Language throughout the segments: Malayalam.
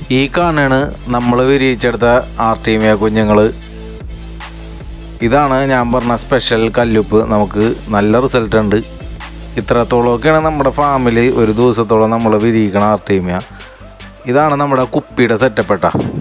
ഈ കാണാണ് നമ്മൾ വിരിയിച്ചെടുത്ത ആർട്ടീമിയ കുഞ്ഞുങ്ങൾ ഇതാണ് ഞാൻ പറഞ്ഞ സ്പെഷ്യൽ കല്ലുപ്പ് നമുക്ക് നല്ല റിസൾട്ട് ഉണ്ട് ഇത്രത്തോളമൊക്കെയാണ് നമ്മുടെ ഫാമിൽ ഒരു ദിവസത്തോളം നമ്മൾ വിരിയിക്കണ ആർട്ടീമിയ ഇതാണ് നമ്മുടെ കുപ്പിയുടെ സെറ്റപ്പെട്ട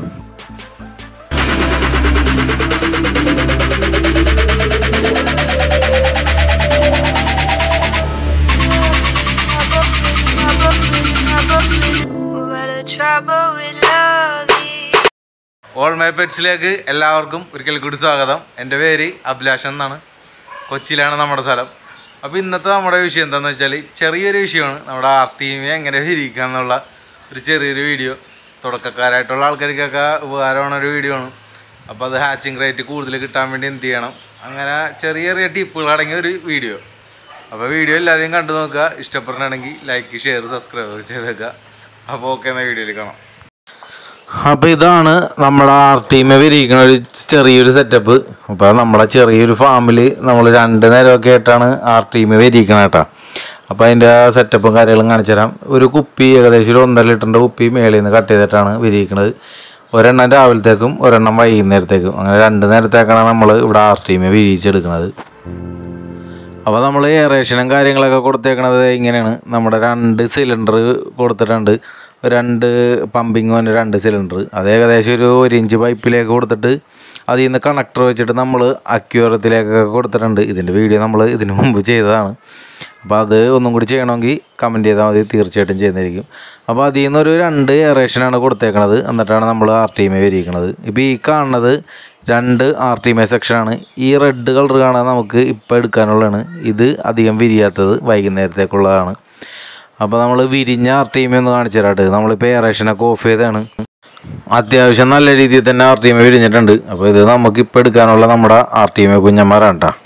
What a trouble with love is. All my പെറ്റ്സിലേക്ക് എല്ലാവർക്കും ഒരിക്കൽ കൂടി സ്വാഗതം എൻ്റെ പേര് അഭിലാഷൻ എന്നാണ് കൊച്ചിയിലാണ് നമ്മുടെ സ്ഥലം അപ്പോൾ ഇന്നത്തെ നമ്മുടെ വിഷയം എന്താണെന്ന് വെച്ചാൽ ചെറിയൊരു വിഷയമാണ് നമ്മുടെ ആർ ടീമിനെ എങ്ങനെ വിരിയിക്കുക എന്നുള്ള ഒരു ചെറിയൊരു വീഡിയോ തുടക്കക്കാരായിട്ടുള്ള ആൾക്കാർക്കൊക്കെ ഉപകാരമാണ് ഒരു വീഡിയോ ആണ് അപ്പോൾ അത് ഹാച്ചിങ് റേറ്റ് കൂടുതൽ കിട്ടാൻ വേണ്ടി എന്ത് ചെയ്യണം അങ്ങനെ ചെറിയ ചെറിയ ടിപ്പുകൾ അടങ്ങിയ ഒരു വീഡിയോ അപ്പോൾ വീഡിയോ എല്ലാവരെയും കണ്ടു നോക്കുക ഇഷ്ടപ്പെടണമെങ്കിൽ ലൈക്ക് ഷെയർ സബ്സ്ക്രൈബ് ചെയ്തേക്കുക അപ്പോൾ ഓക്കെ എന്നാൽ വീഡിയോയിൽ കാണാം അപ്പോൾ ഇതാണ് നമ്മുടെ ആർ ടീമെ വിരിയിക്കുന്ന ഒരു ചെറിയൊരു സെറ്റപ്പ് അപ്പോൾ നമ്മുടെ ചെറിയൊരു ഫാമിൽ നമ്മൾ രണ്ട് നേരമൊക്കെ ആയിട്ടാണ് ആർ ടീമെ വിരിയിക്കണം കേട്ടോ അപ്പോൾ അതിൻ്റെ സെറ്റപ്പും കാര്യങ്ങളും കാണിച്ചു തരാം ഒരു കുപ്പി ഏകദേശം ഒരു ഒന്നര ലിറ്ററിൻ്റെ കുപ്പി മേളിൽ നിന്ന് കട്ട് ചെയ്തിട്ടാണ് വിരിയിക്കുന്നത് ഒരെണ്ണം രാവിലത്തേക്കും ഒരെണ്ണം വൈകുന്നേരത്തേക്കും അങ്ങനെ രണ്ട് നേരത്തേക്കാണ് നമ്മൾ ഇവിടെ ആർ ടീമെ വിരിയിച്ചെടുക്കുന്നത് അപ്പോൾ നമ്മൾ എയറേഷനും കാര്യങ്ങളൊക്കെ കൊടുത്തേക്കണത് ഇങ്ങനെയാണ് നമ്മുടെ രണ്ട് സിലിണ്ടർ കൊടുത്തിട്ടുണ്ട് രണ്ട് പമ്പിങ് രണ്ട് സിലിണ്ടർ അത് ഏകദേശം ഒരു ഒരു ഇഞ്ച് പൈപ്പിലേക്ക് കൊടുത്തിട്ട് അതിൽ നിന്ന് കണക്ടർ വെച്ചിട്ട് നമ്മൾ അക്യൂറത്തിലേക്കൊക്കെ കൊടുത്തിട്ടുണ്ട് ഇതിൻ്റെ വീഡിയോ നമ്മൾ ഇതിന് മുമ്പ് ചെയ്തതാണ് അപ്പോൾ അത് ഒന്നും കൂടി ചെയ്യണമെങ്കിൽ കമൻറ്റ് ചെയ്താൽ മതി തീർച്ചയായിട്ടും ചെയ്യുന്നതായിരിക്കും അപ്പോൾ അതിൽ നിന്നൊരു രണ്ട് എയറേഷനാണ് കൊടുത്തേക്കണത് എന്നിട്ടാണ് നമ്മൾ ആർ ടി എം വിരിയിക്കണത് ഇപ്പോൾ ഈ കാണുന്നത് രണ്ട് ആർ ടി എം സെക്ഷനാണ് ഈ റെഡ് കളർ കാണാൻ നമുക്ക് ഇപ്പോൾ എടുക്കാനുള്ളതാണ് ഇത് അധികം വിരിയാത്തത് വൈകുന്നേരത്തേക്കുള്ളതാണ് അപ്പോൾ നമ്മൾ വിരിഞ്ഞ ആർ ടി എം ഒന്ന് കാണിച്ചു തരാട്ട് നമ്മളിപ്പോൾ എയറേഷനൊക്കെ ഓഫ് ചെയ്തതാണ് അത്യാവശ്യം നല്ല രീതിയിൽ തന്നെ ആർ ടി എം വിരിഞ്ഞിട്ടുണ്ട് അപ്പോൾ ഇത് നമുക്ക് ഇപ്പോൾ എടുക്കാനുള്ള നമ്മുടെ ആർ ടി എം കുഞ്ഞന്മാരാണ് കേട്ടോ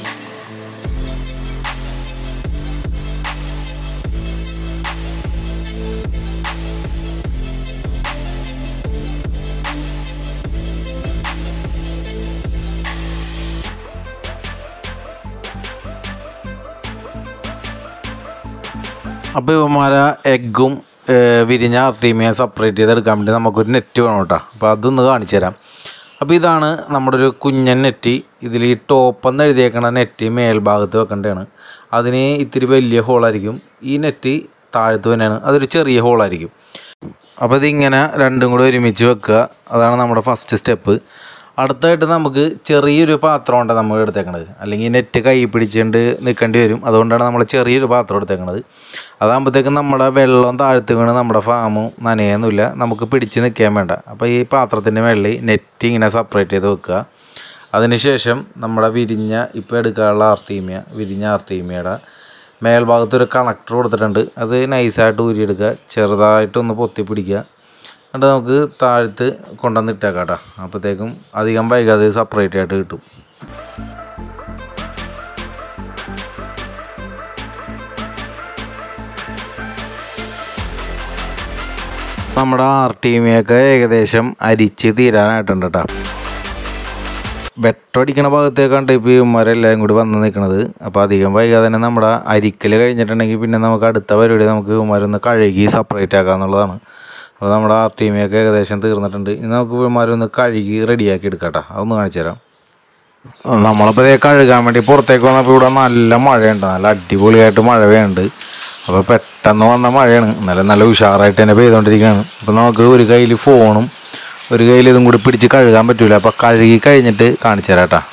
അപ്പോൾ ഇവന്മാരെ എഗ്ഗും വിരിഞ്ഞ ആർട്ടീമിയെ സെപ്പറേറ്റ് ചെയ്തെടുക്കാൻ വേണ്ടി നമുക്കൊരു നെറ്റ് വേണം കേട്ടോ അപ്പോൾ അതൊന്ന് കാണിച്ചു തരാം അപ്പോൾ ഇതാണ് നമ്മുടെ ഒരു കുഞ്ഞൻ നെറ്റ് ഇതിൽ ഈ ടോപ്പ് എന്ന് എഴുതിയേക്കണ നെറ്റ് മേൽഭാഗത്ത് വെക്കേണ്ടതാണ് അതിന് ഇത്തിരി വലിയ ഹോളായിരിക്കും ഈ നെറ്റ് താഴത്ത് തന്നെയാണ് അതൊരു ചെറിയ ഹോളായിരിക്കും അപ്പോൾ ഇതിങ്ങനെ രണ്ടും കൂടി ഒരുമിച്ച് വെക്കുക അതാണ് നമ്മുടെ ഫസ്റ്റ് സ്റ്റെപ്പ് അടുത്തായിട്ട് നമുക്ക് ചെറിയൊരു പാത്രമുണ്ട് നമ്മൾ എടുത്തേക്കണത് അല്ലെങ്കിൽ നെറ്റ് കൈ പിടിച്ചുകൊണ്ട് നിൽക്കേണ്ടി വരും അതുകൊണ്ടാണ് നമ്മൾ ചെറിയൊരു പാത്രം എടുത്തേക്കണത് അതാകുമ്പോഴത്തേക്കും നമ്മുടെ വെള്ളം താഴ്ത്ത് വീണ് നമ്മുടെ ഫാമും നനയൊന്നുമില്ല നമുക്ക് പിടിച്ച് നിൽക്കാൻ വേണ്ട അപ്പോൾ ഈ പാത്രത്തിൻ്റെ മുകളിൽ നെറ്റ് ഇങ്ങനെ സെപ്പറേറ്റ് ചെയ്ത് വെക്കുക അതിനുശേഷം നമ്മുടെ വിരിഞ്ഞ ഇപ്പോൾ എടുക്കാനുള്ള ആർട്ടീമിയ വിരിഞ്ഞ ആർട്ടീമിയയുടെ മേൽഭാഗത്ത് ഒരു കണക്ടർ കൊടുത്തിട്ടുണ്ട് അത് നൈസായിട്ട് ഊരിയെടുക്കുക ചെറുതായിട്ടൊന്ന് പൊത്തി പിടിക്കുക എന്നിട്ട് നമുക്ക് താഴത്ത് കൊണ്ടുവന്ന് ഇട്ടേക്കാം കേട്ടോ അപ്പോഴത്തേക്കും അധികം വൈകാതെ സെപ്പറേറ്റ് ആയിട്ട് കിട്ടും നമ്മുടെ ആർ ടീമിയൊക്കെ ഏകദേശം അരിച്ച് തീരാനായിട്ടുണ്ട് കേട്ടോ വെട്ടടിക്കണ ഭാഗത്തേക്കാണ്ട് ഇപ്പോൾ ഇവന്മാരെല്ലാം കൂടി വന്ന് നിൽക്കണത് അപ്പോൾ അധികം വൈകാതെ തന്നെ നമ്മുടെ അരിക്കൽ കഴിഞ്ഞിട്ടുണ്ടെങ്കിൽ പിന്നെ നമുക്ക് അടുത്ത പരിപാടി നമുക്ക് ഇവന്മാരൊന്ന് കഴുകി സെപ്പറേറ്റ് ആക്കുക എന്നുള്ളതാണ് അപ്പോൾ നമ്മുടെ ആർ ടീമിയൊക്കെ ഏകദേശം തീർന്നിട്ടുണ്ട് ഇനി നമുക്ക് ഇവന്മാരൊന്ന് കഴുകി റെഡിയാക്കി എടുക്കാം കേട്ടോ അതൊന്ന് കാണിച്ചു തരാം നമ്മളിപ്പോൾ ഇതേ കഴുകാൻ വേണ്ടി പുറത്തേക്ക് വന്നപ്പോൾ ഇവിടെ നല്ല മഴയുണ്ട് നല്ല അടിപൊളിയായിട്ട് മഴ പെയ്യുന്നുണ്ട് അപ്പോൾ പെട്ടെന്ന് വന്ന മഴയാണ് എന്നാലും നല്ല ഉഷാറായിട്ട് തന്നെ പെയ്തുകൊണ്ടിരിക്കുകയാണ് അപ്പോൾ നമുക്ക് ഒരു കയ്യിൽ ഫോണും ഒരു കയ്യിൽ ഇതും കൂടി പിടിച്ച് കഴുകാൻ പറ്റൂല അപ്പോൾ കഴുകി കഴിഞ്ഞിട്ട് കാണിച്ചു തരാം കേട്ടോ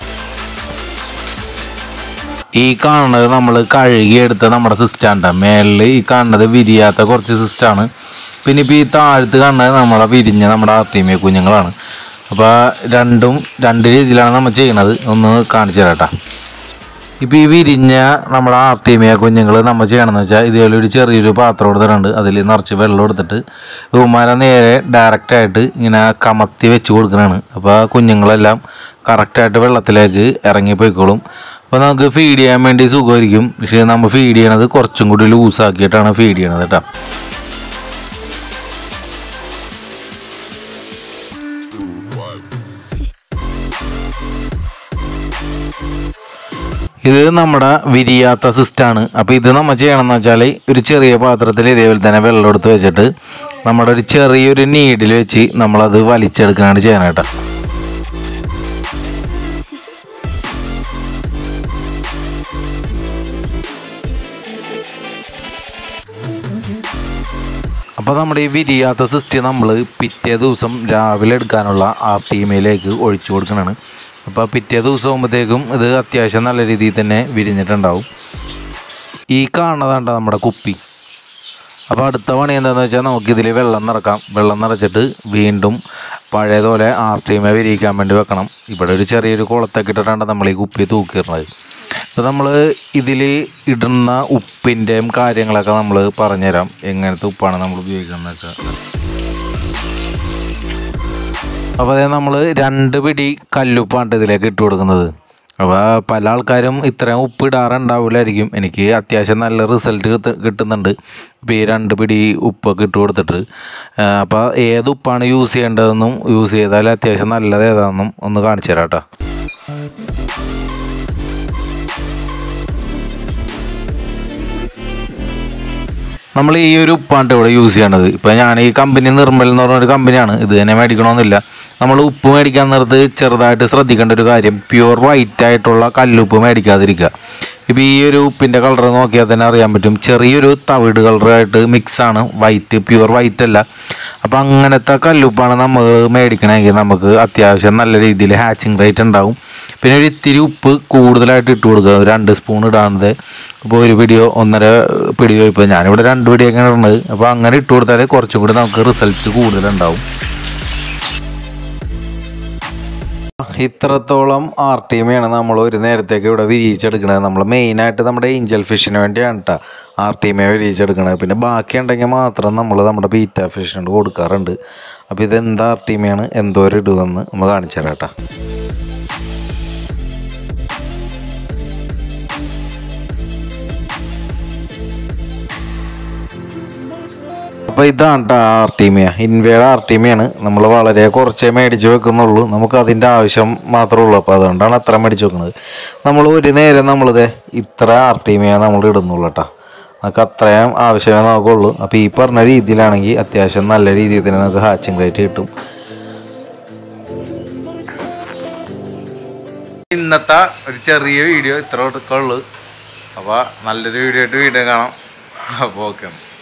ഈ കാണുന്നത് നമ്മൾ കഴുകിയെടുത്ത നമ്മുടെ സിസ്റ്റാണ് മേളിൽ ഈ കാണുന്നത് വിരിയാത്ത കുറച്ച് സിസ്റ്റാണ് പിന്നെ ഇപ്പോൾ ഈ താഴത്ത് കാണുന്നത് നമ്മളെ വിരിഞ്ഞ നമ്മുടെ ആർട്ടിമിയ കുഞ്ഞുങ്ങളാണ് അപ്പോൾ രണ്ടും രണ്ട് രീതിയിലാണ് നമ്മൾ ചെയ്യണത് ഒന്ന് കാണിച്ചു തരാം കേട്ടോ ഇപ്പോൾ ഈ വിരിഞ്ഞ നമ്മുടെ ആർട്ടിമിയ കുഞ്ഞുങ്ങൾ നമ്മൾ ചെയ്യണമെന്ന് വെച്ചാൽ ഇതേപോലെ ഒരു ചെറിയൊരു പാത്രം എടുത്തിട്ടുണ്ട് അതിൽ നിറച്ച് വെള്ളം എടുത്തിട്ട് ഉമാരെ നേരെ ഡയറക്റ്റായിട്ട് ഇങ്ങനെ കമത്തി വെച്ച് കൊടുക്കുന്നതാണ് അപ്പോൾ ആ കുഞ്ഞുങ്ങളെല്ലാം കറക്റ്റായിട്ട് വെള്ളത്തിലേക്ക് ഇറങ്ങിപ്പോയിക്കോളും അപ്പോൾ നമുക്ക് ഫീഡ് ചെയ്യാൻ വേണ്ടി സുഖമായിരിക്കും പക്ഷേ നമ്മൾ ഫീഡ് ചെയ്യണത് കുറച്ചും കൂടി ലൂസാക്കിയിട്ടാണ് ഫീഡ് ചെയ്യണത് കേട്ടോ ഇത് നമ്മുടെ വിരിയാത്ത സിസ്റ്റാണ് അപ്പോൾ ഇത് നമ്മൾ ചെയ്യണമെന്ന് വെച്ചാൽ ഒരു ചെറിയ പാത്രത്തിൽ ഇതേപോലെ തന്നെ വെള്ളം എടുത്ത് വെച്ചിട്ട് നമ്മുടെ ഒരു ചെറിയൊരു നീഡിൽ വെച്ച് നമ്മളത് വലിച്ചെടുക്കാനാണ് ചെയ്യാനായിട്ട് അപ്പോൾ നമ്മുടെ ഈ വിരിയാത്ത സിസ്റ്റ് നമ്മൾ പിറ്റേ ദിവസം രാവിലെ എടുക്കാനുള്ള ആർ ടി എമ്മയിലേക്ക് ഒഴിച്ചു കൊടുക്കണതാണ് അപ്പോൾ പിറ്റേ ദിവസം ആകുമ്പോഴത്തേക്കും ഇത് അത്യാവശ്യം നല്ല രീതിയിൽ തന്നെ വിരിഞ്ഞിട്ടുണ്ടാവും ഈ കാണുന്നതാണ്ട നമ്മുടെ കുപ്പി അപ്പോൾ അടുത്ത പണി എന്താണെന്ന് വെച്ചാൽ നമുക്കിതിൽ വെള്ളം നിറക്കാം വെള്ളം നിറച്ചിട്ട് വീണ്ടും പഴയതുപോലെ ആർ ടി എമ്മ വിരിയിക്കാൻ വേണ്ടി വെക്കണം ഇവിടെ ഒരു ചെറിയൊരു കുളത്തൊക്കെ ഇട്ടിട്ടാണ് നമ്മൾ ഈ കുപ്പി തൂക്കിയിടുന്നത് അപ്പോൾ നമ്മൾ ഇതിൽ ഇടുന്ന ഉപ്പിൻ്റെയും കാര്യങ്ങളൊക്കെ നമ്മൾ പറഞ്ഞുതരാം എങ്ങനത്തെ ഉപ്പാണ് നമ്മൾ ഉപയോഗിക്കുന്നതൊക്കെ അപ്പോൾ അതായത് നമ്മൾ രണ്ട് പിടി കല്ലുപ്പാണ് ഇതിലേക്ക് ഇട്ട് കൊടുക്കുന്നത് അപ്പോൾ പല ആൾക്കാരും ഇത്രയും ഉപ്പ് ഇടാറുണ്ടാവില്ലായിരിക്കും എനിക്ക് അത്യാവശ്യം നല്ല റിസൾട്ട് കിട്ട കിട്ടുന്നുണ്ട് ഇപ്പോൾ ഈ രണ്ട് പിടി ഉപ്പൊക്കെ ഇട്ട് കൊടുത്തിട്ട് ആ, അപ്പോൾ ഏത് ഉപ്പാണ് യൂസ് ചെയ്യേണ്ടതെന്നും യൂസ് ചെയ്താൽ അത്യാവശ്യം നല്ലത് ഏതാണെന്നും ഒന്ന് കാണിച്ചു തരാം കേട്ടോ നമ്മൾ ഈ ഒരു ഉപ്പാണ് ഇവിടെ യൂസ് ചെയ്യണത് ഇപ്പോൾ ഞാൻ ഈ കമ്പനി നിർമ്മൽ എന്ന് പറഞ്ഞൊരു കമ്പനിയാണ് ഇത് തന്നെ മേടിക്കണമെന്നില്ല നമ്മൾ ഉപ്പ് മേടിക്കാൻ നേരത്ത് ചെറുതായിട്ട് ശ്രദ്ധിക്കേണ്ട ഒരു കാര്യം പ്യുവർ വൈറ്റ് ആയിട്ടുള്ള കല്ലുപ്പ് മേടിക്കാതിരിക്കുക ഇപ്പോൾ ഈ ഒരു ഉപ്പിൻ്റെ കളർ നോക്കിയാൽ തന്നെ അറിയാൻ പറ്റും ചെറിയൊരു തവിട് കളറായിട്ട് മിക്സാണ് വൈറ്റ് പ്യുവർ വൈറ്റ് അല്ല അപ്പോൾ അങ്ങനത്തെ കല്ലുപ്പാണ് നമ്മൾ മേടിക്കണമെങ്കിൽ നമുക്ക് അത്യാവശ്യം നല്ല രീതിയിൽ ഹാച്ചിങ് റേറ്റ് ഉണ്ടാവും പിന്നെ ഒരു ഇത്തിരി ഉപ്പ് കൂടുതലായിട്ട് ഇട്ട് കൊടുക്കുക ഒരു രണ്ട് സ്പൂൺ ഇടാണ്ട് ഇപ്പോൾ ഒരു പിടിയോ ഒന്നര പിടിയോ ഇപ്പോൾ ഞാനിവിടെ രണ്ട് പിടിയൊക്കെയാണ് ഇടുന്നത് അപ്പോൾ അങ്ങനെ ഇട്ട് കൊടുത്താൽ കുറച്ചും കൂടി നമുക്ക് റിസൾട്ട് കൂടുതലുണ്ടാവും ഇത്രത്തോളം ആർ ടി എമ്മയാണ് നമ്മൾ ഒരു നേരത്തേക്ക് ഇവിടെ വിരിയിച്ചെടുക്കണത് നമ്മൾ മെയിനായിട്ട് നമ്മുടെ ഏഞ്ചൽ ഫിഷിന് വേണ്ടിയാണ് കേട്ടോ ആർ ടി എമ്മ വിരിയിച്ചെടുക്കണത് പിന്നെ ബാക്കി ഉണ്ടെങ്കിൽ മാത്രം നമ്മൾ നമ്മുടെ ബീറ്റ ഫിഷിനോട് കൊടുക്കാറുണ്ട് അപ്പോൾ ഇതെന്ത് ആർ ടി എമ്മയാണ് എന്തോരം ഇടുമെന്ന് നമ്മൾ കാണിച്ചു തരാം കേട്ടോ അപ്പോൾ ഇതാണ് കേട്ടോ ആർ ടീമിയ ഇൻവേഡ് ആർ ടീമിയാണ് നമ്മൾ വളരെ കുറച്ചേ മേടിച്ച് വെക്കുന്നുള്ളൂ നമുക്ക് അതിൻ്റെ ആവശ്യം മാത്രമേ ഉള്ളൂ അപ്പോൾ അതുകൊണ്ടാണ് അത്ര മേടിച്ച് വെക്കുന്നത് നമ്മൾ ഒരു നേരം നമ്മളിത് ഇത്ര ആർ ടീമിയ നമ്മൾ ഇടുന്നുള്ളൂ കേട്ടോ നമുക്ക് അത്രയും ആവശ്യമേ നമുക്കുള്ളൂ അപ്പോൾ ഈ പറഞ്ഞ രീതിയിലാണെങ്കിൽ അത്യാവശ്യം നല്ല രീതിയിൽ തന്നെ നമുക്ക് ഹാച്ചിങ് റേറ്റ് കിട്ടും ഇന്നത്തെ ഒരു ചെറിയ വീഡിയോ ഇത്ര ഉള്ളൂ അപ്പോൾ നല്ലൊരു വീഡിയോ ആയിട്ട് വീഡിയോ കാണാം അപ്പോൾ ഓക്കെ